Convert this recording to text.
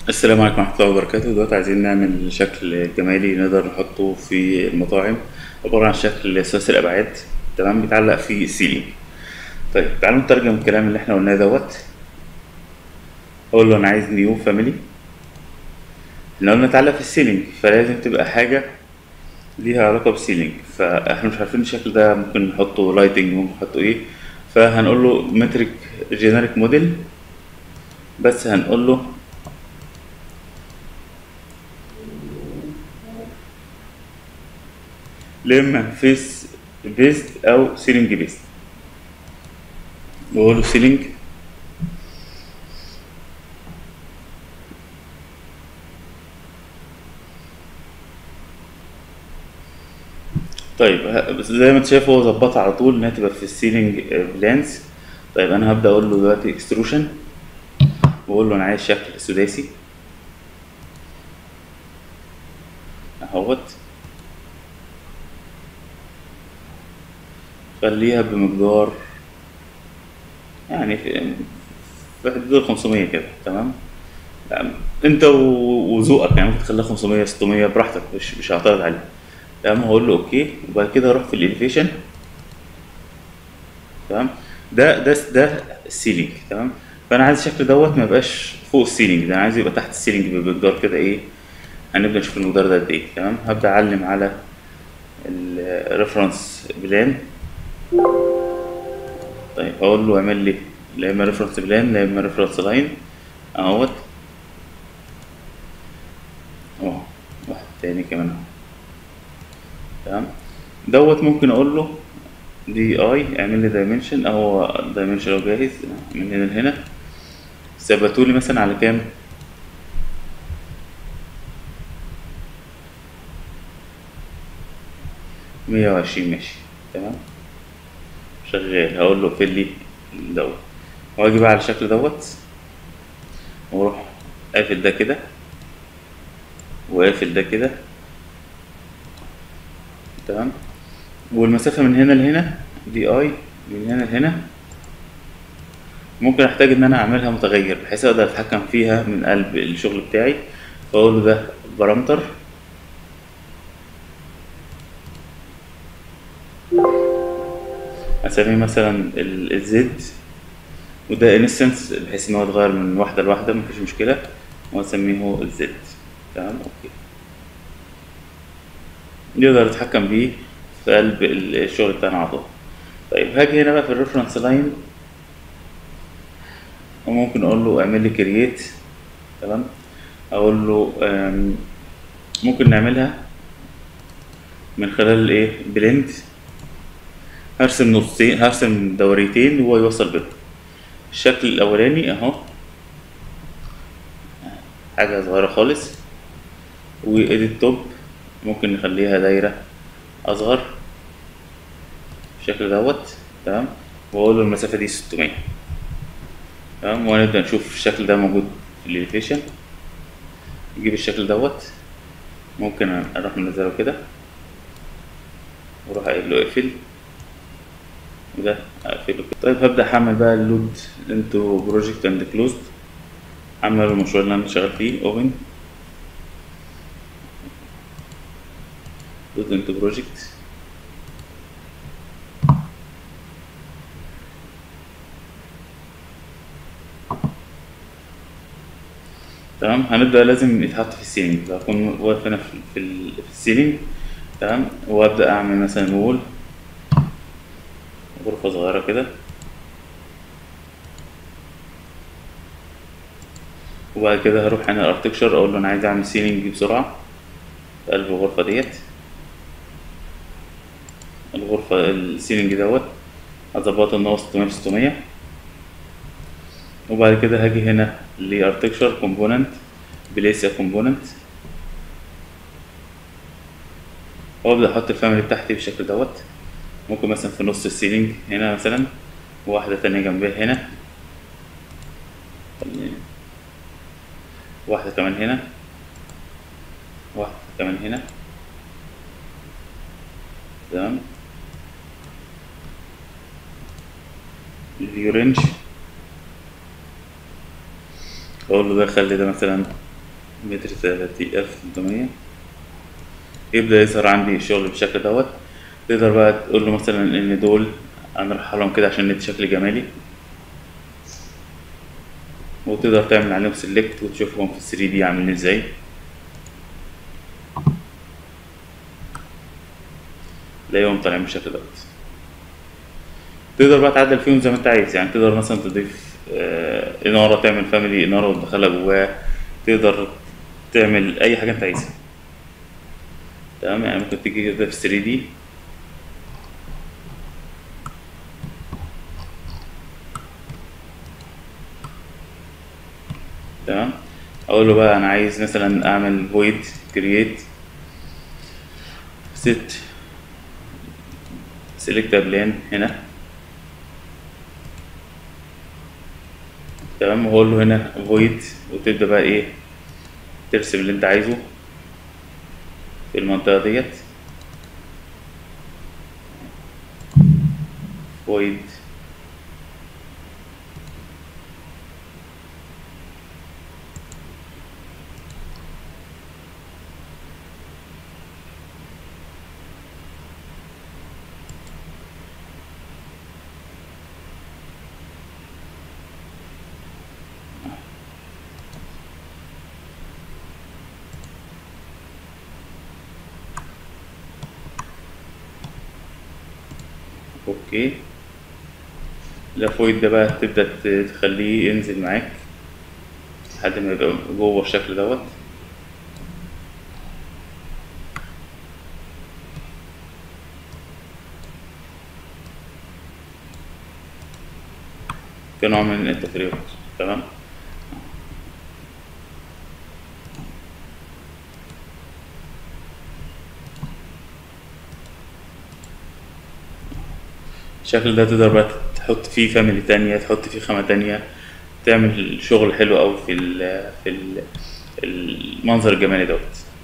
السلام عليكم ورحمة الله وبركاته دلوقتي عايزين نعمل شكل جمالي نقدر نحطه في المطاعم عبارة عن شكل ثلاثي الأبعاد تمام بيتعلق في السيلينج طيب تعالوا نترجم الكلام اللي احنا قلناه دوت أقول له أنا عايز نيو فاميلي احنا قلنا تعلق في السيلينج فلازم تبقى حاجة ليها علاقة بالسيلينج فاحنا مش عارفين الشكل ده ممكن نحطه لايتنج ممكن نحطه ايه فهنقول له مترك جينيريك موديل بس هنقول له لما فيس بيست او سيلينج بيست بقول له سيلينج طيب ه- بس زي ما انت شايف هو ظبطها على طول انها تبقى في السيلينج بلانس طيب انا هبدا اقول له دلوقتي اكستروشن واقول له انا عايز شكل سداسي اهوت خليها بمقدار يعني في في حدود ال 500 كده تمام يعني انت و- وذوقك يعني ممكن تخليها 500 600 براحتك مش مش هعترض عليه تمام هقول له اوكي وبعد كده اروح في الاليفيشن تمام ده ده ده السيلينج تمام فانا عايز الشكل دوت ما يبقاش فوق السيلينج ده انا عايز يبقى تحت السيلينج بمقدار كده ايه هنبدا نشوف المقدار ده قد ايه تمام هبدا اعلم على الريفرنس بلان طيب اقول له اعمل لي لا اما ريفرنس بلان لا اما ريفرنس لاين اهوت اهو واحد تاني كمان اهو تمام دوت ممكن اقول له دي اي اعمل لي دايمنشن اهو دايمنشن لو جاهز من هنا لهنا ثبتوا لي مثلا على كام مية وعشرين ماشي تمام شغال هقول له اقفل لي دوت واجي بقى على الشكل دوت واروح قافل ده كده وقافل ده كده تمام والمسافة من هنا لهنا دي اي من هنا لهنا ممكن احتاج ان انا اعملها متغير بحيث اقدر اتحكم فيها من قلب الشغل بتاعي فاقول له ده بارامتر اسميه مثلا الزد وده انستنس بحيث ان هو يتغير من واحده لواحده مفيش مشكله واسميه الزد تمام اوكي نقدر نتحكم بيه في قلب الشغل بتاعنا على طول طيب هاجي هنا بقى في الريفرنس لاين وممكن اقول له اعمل لي كرييت تمام اقول له أم، ممكن نعملها من خلال الايه بلند هرسم نصين هرسم دوريتين وهو يوصل بينهم الشكل الاولاني اهو حاجه صغيره خالص وايديت توب ممكن نخليها دايره اصغر بالشكل دوت تمام واقول له المسافه دي 600 تمام ونبدا نشوف الشكل ده موجود في الاليفيشن نجيب الشكل دوت ممكن اروح منزله كده واروح قايل له اقفل وده اقفله كده طيب هبدا اعمل بقى اللود انتو بروجكت اند كلوزد اعمل المشروع اللي انا شغال فيه اوبن لود انتو بروجكت تمام هنبدأ لازم يتحط في السيلينج هكون واقف هنا في, في, ال- في السيلينج تمام وابدأ اعمل مثلا وول غرفة صغيرة كده وبعد كده هروح هنا الارتكشر اقول له انا عايز اعمل سيلينج بسرعة في قلب الغرفة ديت الغرفة السيلينج دوت هظبطه ان هو 600 في 600 وبعد كده هاجي هنا لارتكشر كومبوننت بليس كومبوننت وابدا احط الفاميلي بتاعتي بالشكل دوت ممكن مثلا في نص السيلينج هنا مثلا وواحدة تانية جنبها هنا خليني- واحدة كمان هنا واحدة كمان هنا تمام الفيو رينج اقول له ده خلي ده مثلا متر تلاتين ألف تلتمية يبدأ يظهر عندي الشغل بالشكل دوت تقدر بقى تقول له مثلا إن دول هنرحلهم لهم كده عشان ندي شكل جمالي وتقدر تعمل عليهم سيلكت وتشوفهم في 3 دي عاملين ازاي تلاقيهم طالعين بالشكل دوت تقدر بقى تعدل فيهم زي ما انت عايز يعني تقدر مثلا تضيف آه، إنارة تعمل فاميلي إنارة وتدخلها جواه تقدر تعمل أي حاجة انت عايزها تمام يعني ممكن تيجي كده في 3 دي تمام اقول له بقى انا عايز مثلا اعمل void create set select a plane هنا تمام واقول له هنا void وتبدا بقى ايه ترسم اللي انت عايزه في المنطقة ديت void اوكي الفويد ده بقى تبدأ ت- تخليه ينزل معاك لحد ما يبقى جوه الشكل دوت كنوع من التفريغ تمام الشكل ده تقدر بقى تحط فيه فاميلي تانية تحط فيه خامة تانية تعمل شغل حلو أوي في ال في ال المنظر الجمالي دوت